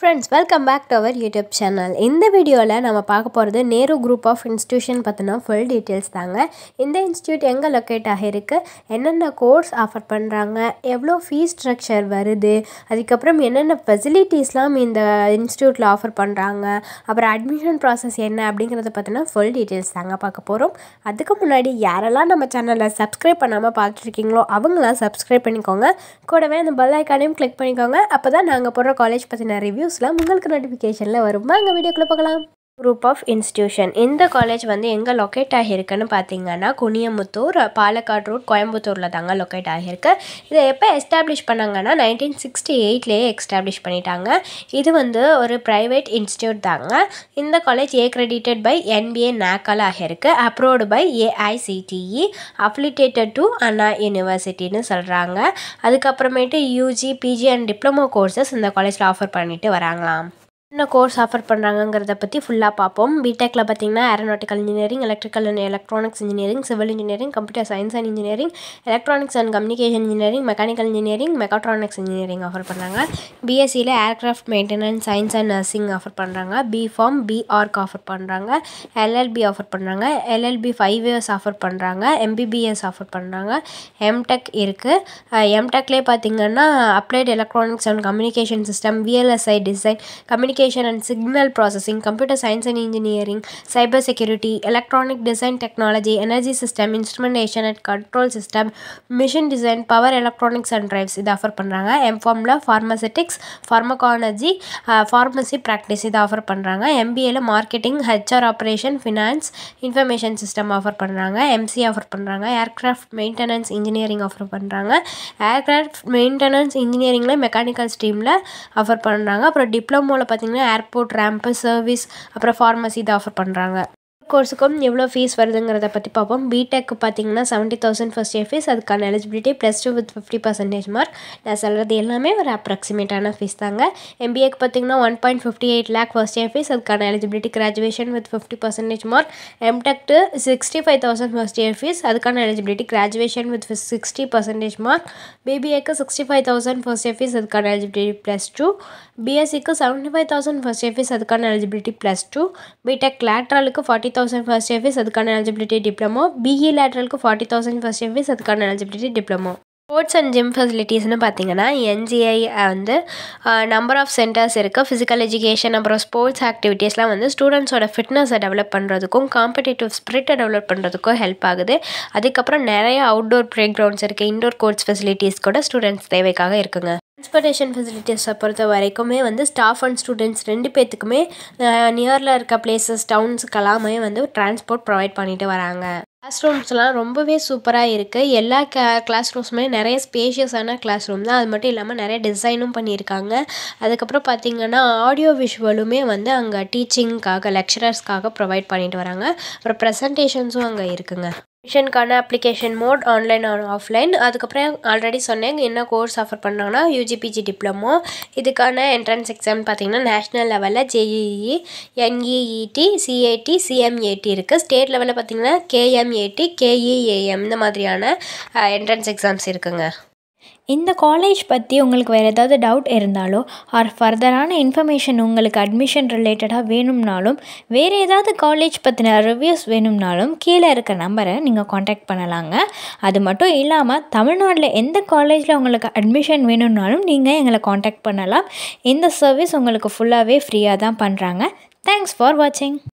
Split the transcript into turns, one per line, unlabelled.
friends welcome back to our YouTube channel இந்த வீடியோவில் நம்ம பார்க்க போகிறது நேரு குரூப் ஆஃப் இன்ஸ்டியூஷன் பற்றின ஃபுல் டீட்டெயில்ஸ் தாங்க இந்த இன்ஸ்டியூட் எங்கே லொக்கேட் ஆகிருக்கு என்னென்ன கோர்ஸ் ஆஃபர் பண்ணுறாங்க எவ்வளோ ஃபீஸ் ஸ்ட்ரக்சர் வருது அதுக்கப்புறம் என்னென்ன ஃபெசிலிட்டிஸ்லாம் இந்த இன்ஸ்டியூட்டில் ஆஃபர் பண்ணுறாங்க அப்புறம் அட்மிஷன் ப்ராசஸ் என்ன அப்படிங்கிறத பற்றின ஃபுல் டீட்டெயில்ஸ் தாங்க பார்க்க போகிறோம் அதுக்கு முன்னாடி யாரெல்லாம் நம்ம சேனலை சப்ஸ்கிரைப் பண்ணாமல் பார்த்துருக்கீங்களோ அவங்களாம் சப்ஸ்கிரைப் பண்ணிக்கோங்க கூடவே அந்த பெல் ஐக்கானையும் கிளிக் பண்ணிக்கோங்க அப்போ தான் நாங்கள் போடுற காலேஜ் பற்றின ரிவ்யூஸ்லாம் உங்களுக்கு நோட்டிஃபிகேஷனில் வரும் வாங்க வீடியோக்குள்ளே பார்க்கலாம் குரூப் ஆஃப் இன்ஸ்டியூஷன் இந்த காலேஜ் வந்து எங்கே லொக்கேட் ஆகியிருக்குன்னு பார்த்தீங்கன்னா குனியமுத்தூர் பாலக்காடு ரோட் கோயம்புத்தூரில் தாங்க லொக்கேட் ஆகியிருக்கு இதை எப்போ எஸ்டாப்ளிஷ் பண்ணாங்கன்னா நைன்டீன் சிக்ஸ்டி எயிட்லேயே எஸ்டாப்ளிஷ் பண்ணிட்டாங்க இது வந்து ஒரு ப்ரைவேட் இன்ஸ்டியூட் தாங்க இந்த college accredited by NBA நேக்கால் ஆகியிருக்கு approved by AICTE affiliated to Anna யூனிவர்சிட்டின்னு சொல்கிறாங்க அதுக்கப்புறமேட்டு UG PG and diploma courses இந்த காலேஜில் ஆஃபர் பண்ணிட்டு வராங்களாம் என்ன கோர்ஸ் ஆஃபர் பண்ணுறாங்கங்கிறத பற்றி ஃபுல்லாக பார்ப்போம் பிடெக்கில் பார்த்தீங்கன்னா aeronautical engineering electrical and electronics engineering civil engineering computer science and engineering electronics and communication engineering mechanical engineering mechatronics engineering offer பண்ணுறாங்க பிஎஸ்சியில் aircraft maintenance science and nursing offer பண்ணுறாங்க பிஃபார்ம் பிஆர்க் ஆஃபர் பண்ணுறாங்க LLB offer பண்ணுறாங்க LLB five years offer பண்ணுறாங்க MBBS offer பண்ணுறாங்க M Tech இருக்குது எம்டெக்லேயே பார்த்தீங்கன்னா applied electronics and communication system VLSI design communication and signal processing computer science and engineering cyber security electronic design technology energy system instrumentation and control system machine design power electronics and drives இது offer பண்ணுறாங்க எம்ஃபார்மில் pharmaceutics pharmacology pharmacy practice இது offer பண்ணுறாங்க எம்பிஏல marketing HR operation finance information system offer பண்ணுறாங்க MC offer பண்ணுறாங்க aircraft maintenance engineering offer பண்ணுறாங்க aircraft maintenance இன்ஜினியரிங்கில் மெக்கானிக்கல் ஸ்ட்ரீமில் ஆஃபர் பண்ணுறாங்க அப்புறம் டிப்ளமோவில் பார்த்தீங்கன்னா ஏர்போர்ட் ரேம்ப்பு சர்வீஸ் அப்புறம் ஃபார்மசி இது ஆஃபர் பண்ணுறாங்க கோர்ஸுக்கும் எவ்வளோ ஃபீஸ் வருதுங்கிறத பற்றி பார்ப்போம் பிடெக் பார்த்தீங்கன்னா seventy thousand first year fees அதுக்கான eligibility plus two with fifty percentage mark நான் சொல்கிறது எல்லாமே ஒரு அப்ராக்சிமேட்டான ஃபீஸ் தாங்க எம்பிஏக்கு பார்த்தீங்கன்னா one point fifty eight lakh first year fees அதுக்கான eligibility graduation with fifty percentage mark எம்டெக்ட்டு sixty five thousand first year fees அதுக்கான eligibility graduation with sixty percentage mark பிபிஏக்கு sixty five thousand first year fees அதுக்கான eligibility plus two பிஎஸ்சிக்கு seventy five thousand first year fees அதுக்கான eligibility plus two B Tech லேட்ரலுக்கு forty thousand first year fees அதுக்கான eligibility diploma BE லேட்ரலுக்கு forty thousand first year fees அதுக்கான eligibility diploma sports and gym ஃபெசிலிட்டிஸ்னு பார்த்தீங்கன்னா NGI வந்து number of centres இருக்குது physical education அப்புறம் ஸ்போர்ட்ஸ் ஆக்டிவிட்டீஸ்லாம் வந்து ஸ்டூடெண்ட்ஸோட ஃபிட்னஸை டெவலப் பண்ணுறதுக்கும் காம்படிட்டிவ் ஸ்பிரிட்டை டெவலப் பண்ணுறதுக்கும் ஹெல்ப் ஆகுது அதுக்கப்புறம் நிறைய அவுட்டோர் ப்ளே கிரவுண்ட்ஸ் இருக்குது இன்டோர் கோர்ட்ஸ் ஃபெசிலிட்டிஸ் கூட ஸ்டூடெண்ட்ஸ் தேவைக்காக இருக்குங்க டிரான்ஸ்போர்ட்டேஷன் ஃபெசிலிட்டிஸை பொறுத்த வரைக்குமே வந்து ஸ்டாஃப் அண்ட் ஸ்டூடெண்ட்ஸ் ரெண்டு பேர்த்துக்குமே நியரில் இருக்க பிளேசஸ் டவுன்ஸுக்கெல்லாமே வந்து டிரான்ஸ்போர்ட் ப்ரொவைட் பண்ணிட்டு வராங்க கிளாஸ் ரூம்ஸ்லாம் ரொம்பவே சூப்பராக இருக்குது எல்லா க கிளாஸ் ரூம்ஸுமே நிறைய ஸ்பேஷியஸான கிளாஸ் ரூம் தான் அது மட்டும் இல்லாமல் நிறைய டிசைனும் பண்ணியிருக்காங்க அதுக்கப்புறம் பார்த்திங்கன்னா ஆடியோ விஷுவலுமே வந்து அங்கே டீச்சிங்க்காக லெக்சரர்ஸ்க்காக ப்ரொவைட் பண்ணிட்டு வராங்க அப்புறம் ப்ரெசன்டேஷன்ஸும் அங்கே இருக்குங்க அட்மிஷனுக்கான application mode online and offline அதுக்கப்புறம் ஆல்ரெடி சொன்னேன் என்ன கோர்ஸ் ஆஃபர் பண்ணாங்கன்னா யூஜிபிஜி டிப்ளமோ இதுக்கான என்ட்ரன்ஸ் எக்ஸாம் பார்த்தீங்கன்னா நேஷ்னல் லெவலில் ஜேஇஇ என்இஇடி சிஏடி சிஎம்ஏடி இருக்குது ஸ்டேட் லெவலில் பார்த்தீங்கன்னா கேஎம்ஏடி கேஇஏஎம் இந்த மாதிரியான என்ட்ரன்ஸ் எக்ஸாம்ஸ் இருக்குங்க
இந்த காலேஜ் பற்றி உங்களுக்கு வேறு ஏதாவது டவுட் இருந்தாலோ ஆர் ஃபர்தரான இன்ஃபர்மேஷன் உங்களுக்கு அட்மிஷன் ரிலேட்டடாக வேணும்னாலும் வேறு ஏதாவது காலேஜ் பற்றின ரிவ்யூஸ் வேணும்னாலும் கீழே இருக்க நம்பரை நீங்கள் காண்டாக்ட் பண்ணலாங்க அது மட்டும் இல்லாமல் தமிழ்நாட்டில் எந்த காலேஜில் உங்களுக்கு அட்மிஷன் வேணும்னாலும் நீங்கள் எங்களை காண்டாக்ட் பண்ணலாம் இந்த சர்வீஸ் உங்களுக்கு ஃபுல்லாகவே ஃப்ரீயாக தான் பண்ணுறாங்க தேங்க்ஸ் ஃபார் வாட்சிங்